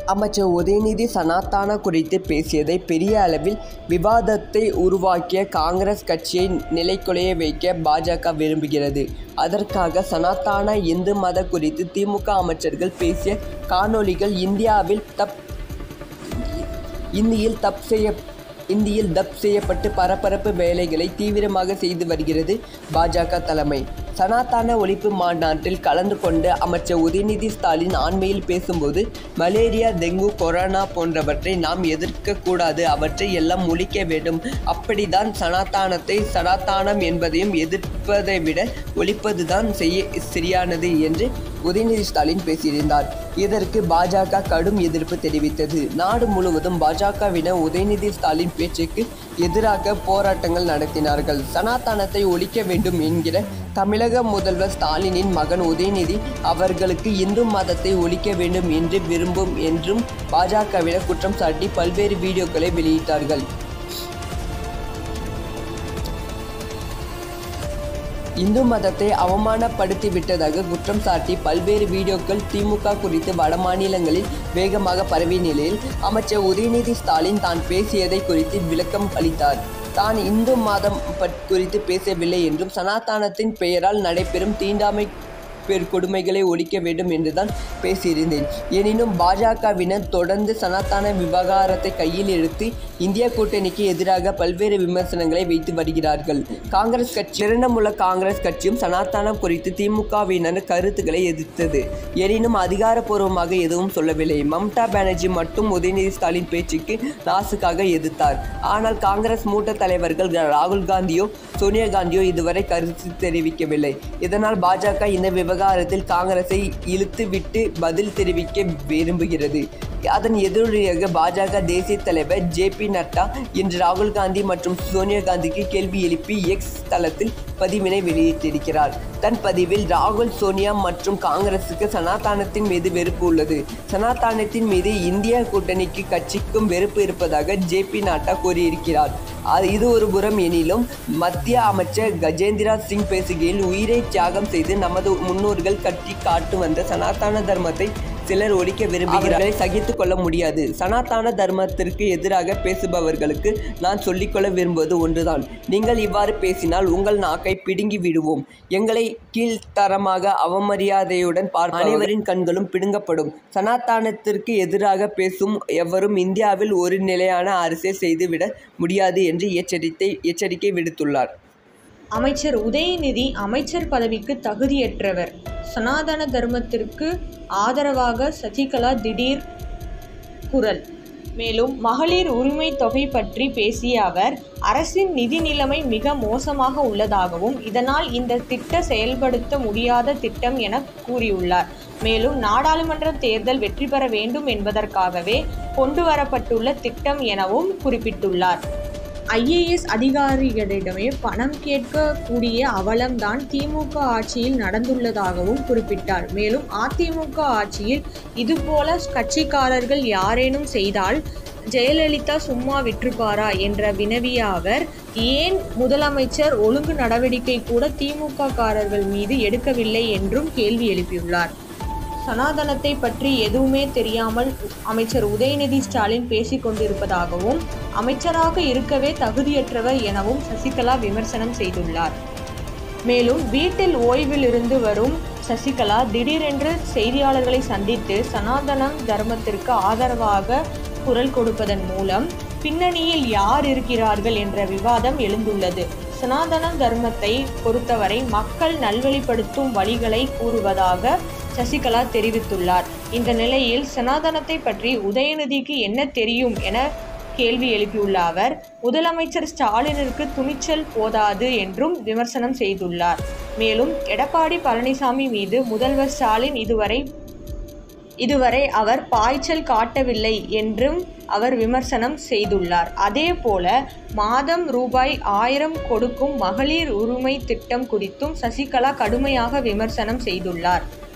அமைச்சர் உதயநிதி சனாதனா குறித்து பேசியதை பெரிய அளவில் விவாதத்தை உருவாக்கிய காங்கிரஸ் கட்சியை நிலைகுலைய வைக்க பாஜக விரும்புகிறது அதற்காக சனாதன இந்து மத குறித்து திமுக அமைச்சர்கள் பேசிய காணொளிகள் இந்தியாவில் தப் இந்தியில் தப் செய்ய இந்தியில் தப் செய்யப்பட்டு பரபரப்பு வேலைகளை தீவிரமாக செய்து வருகிறது பாஜக தலைமை சனாதன ஒழிப்பு மாநாட்டில் கலந்து கொண்டு அமைச்சர் உதயநிதி ஸ்டாலின் ஆண்மையில் பேசும்போது மலேரியா டெங்கு கொரோனா போன்றவற்றை நாம் எதிர்க்கக்கூடாது அவற்றை எல்லாம் ஒழிக்க வேண்டும் அப்படிதான் சனாதானத்தை சனாதானம் என்பதையும் எதிர்ப்பதை விட ஒழிப்பதுதான் செய்ய சரியானது என்று உதயநிதி ஸ்டாலின் பேசியிருந்தார் இதற்கு பாஜக கடும் எதிர்ப்பு தெரிவித்தது நாடு முழுவதும் பாஜகவினர் உதயநிதி ஸ்டாலின் பேச்சுக்கு எதிராக போராட்டங்கள் நடத்தினார்கள் சனாதனத்தை ஒழிக்க வேண்டும் என்கிற தமிழக முதல்வர் ஸ்டாலினின் மகன் உதயநிதி அவர்களுக்கு இந்து மதத்தை ஒழிக்க வேண்டும் என்று விரும்பும் என்றும் பாஜகவினர் குற்றம் சாட்டி பல்வேறு வீடியோக்களை வெளியிட்டார்கள் இந்து மதத்தை அவமானப்படுத்தி விட்டதாக குற்றம் சாட்டி பல்வேறு வீடியோக்கள் திமுக குறித்து வடமாநிலங்களில் வேகமாக பரவிய நிலையில் அமைச்சர் உதயநிதி ஸ்டாலின் தான் பேசியதை குறித்து விளக்கம் அளித்தார் தான் இந்து மதம் பற்- குறித்து பேசவில்லை என்றும் சனாதனத்தின் பெயரால் நடைபெறும் தீண்டாமை பேர் கொடுமைகளை ஒழிக்க வேண்டும் என்றுதான் பேசியிருந்தேன் எனினும் பாஜகவினர் தொடர்ந்து சனாதன விவகாரத்தை கையில் எடுத்து இந்திய கூட்டணிக்கு எதிராக பல்வேறு விமர்சனங்களை வைத்து வருகிறார்கள் காங்கிரஸ் கட்சி திரிணாமுல காங்கிரஸ் கட்சியும் சனாதனம் குறித்து திமுகவினர் கருத்துக்களை எதிர்த்தது எனினும் அதிகாரப்பூர்வமாக எதுவும் சொல்லவில்லை மம்தா பானர்ஜி மட்டும் உதயநிதி ஸ்டாலின் பேச்சுக்கு நாசுக்காக எதிர்த்தார் ஆனால் காங்கிரஸ் மூத்த தலைவர்கள் ராகுல் காந்தியோ சோனியா காந்தியோ இதுவரை கருத்து தெரிவிக்கவில்லை இதனால் பாஜக இந்த விவகாரத்தில் காங்கிரஸை இழுத்துவிட்டு பதில் தெரிவிக்க விரும்புகிறது அதன் எதிரொலியாக பாஜக தேசிய தலைவர் ஜே பி நட்டா இன்று ராகுல் காந்தி மற்றும் சோனியா காந்திக்கு கேள்வி எழுப்பி எக்ஸ் தளத்தில் பதிவினை வெளியிட்டிருக்கிறார் தன் பதிவில் ராகுல் சோனியா மற்றும் காங்கிரசுக்கு சனாதானத்தின் மீது வெறுப்பு உள்ளது சனாதானத்தின் மீது இந்திய கூட்டணிக்கு கட்சிக்கும் வெறுப்பு இருப்பதாக ஜே பி நட்டா கூறியிருக்கிறார் அது இது ஒரு புறம் எனிலும் மத்திய அமைச்சர் கஜேந்திரா சிங் பேசுகையில் உயிரை தியாகம் செய்து நமது முன்னோர்கள் கட்டி காட்டு வந்த சனாதன தர்மத்தை சிலர் ஒழிக்க விரும்புகிறார்கள் சகித்து கொள்ள முடியாது சனாதன தர்மத்திற்கு எதிராக பேசுபவர்களுக்கு நான் சொல்லிக்கொள்ள விரும்புவது ஒன்றுதான் நீங்கள் இவ்வாறு பேசினால் உங்கள் நாக்கை பிடுங்கி விடுவோம் எங்களை கீழ்த்தரமாக அவமரியாதையுடன் பார்க்க அனைவரின் கண்களும் பிடுங்கப்படும் சனாதனத்திற்கு எதிராக பேசும் எவரும் இந்தியாவில் ஒரு நிலையான அரசை செய்துவிட முடியாது என்று எச்சரித்தை எச்சரிக்கை விடுத்துள்ளார் அமைச்சர் உதயநிதி அமைச்சர் பதவிக்கு தகுதியற்றவர் சனாதன தர்மத்திற்கு ஆதரவாக சசிகலா திடீர் குரல் மேலும் மகளிர் உரிமை தொகை பற்றி பேசிய அவர் அரசின் நிதி நிலைமை மிக மோசமாக உள்ளதாகவும் இதனால் இந்த திட்ட செயல்படுத்த முடியாத திட்டம் என கூறியுள்ளார் மேலும் நாடாளுமன்ற தேர்தல் வெற்றி பெற வேண்டும் என்பதற்காகவே கொண்டு வரப்பட்டுள்ள திட்டம் எனவும் குறிப்பிட்டுள்ளார் ஐஏஎஸ் அதிகாரிகளிடமே பணம் கேட்கக்கூடிய அவலம்தான் திமுக ஆட்சியில் நடந்துள்ளதாகவும் குறிப்பிட்டார் மேலும் அதிமுக ஆட்சியில் இதுபோல கட்சிக்காரர்கள் யாரேனும் செய்தால் ஜெயலலிதா சும்மா விற்றுப்பாரா என்ற வினவிய அவர் ஏன் முதலமைச்சர் ஒழுங்கு நடவடிக்கை கூட திமுக காரர்கள் மீது எடுக்கவில்லை என்றும் கேள்வி எழுப்பியுள்ளார் சனாதனத்தை பற்றி எதுவுமே தெரியாமல் அமைச்சர் உதயநிதி ஸ்டாலின் பேசிக் கொண்டிருப்பதாகவும் அமைச்சராக இருக்கவே தகுதியற்றவர் எனவும் சசிகலா விமர்சனம் செய்துள்ளார் மேலும் வீட்டில் ஓய்வில் இருந்து வரும் சசிகலா திடீரென்று செய்தியாளர்களை சந்தித்து சனாதனம் தர்மத்திற்கு ஆதரவாக குரல் கொடுப்பதன் மூலம் பின்னணியில் யார் இருக்கிறார்கள் என்ற விவாதம் எழுந்துள்ளது சனாதன தர்மத்தை பொறுத்தவரை மக்கள் நல்வழிப்படுத்தும் வழிகளை கூறுவதாக சசிகலா தெரிவித்துள்ளார் இந்த நிலையில் சனாதனத்தை பற்றி உதயநிதிக்கு என்ன தெரியும் என கேள்வி எழுப்பியுள்ள அவர் முதலமைச்சர் ஸ்டாலினிற்கு துணிச்சல் போதாது என்றும் விமர்சனம் செய்துள்ளார் மேலும் எடப்பாடி பழனிசாமி மீது முதல்வர் ஸ்டாலின் இதுவரை இதுவரை அவர் பாய்ச்சல் காட்டவில்லை என்றும் அவர் விமர்சனம் செய்துள்ளார் அதேபோல மாதம் ரூபாய் ஆயிரம் கொடுக்கும் மகளிர் உரிமை திட்டம் குறித்தும் சசிகலா கடுமையாக விமர்சனம் செய்துள்ளார்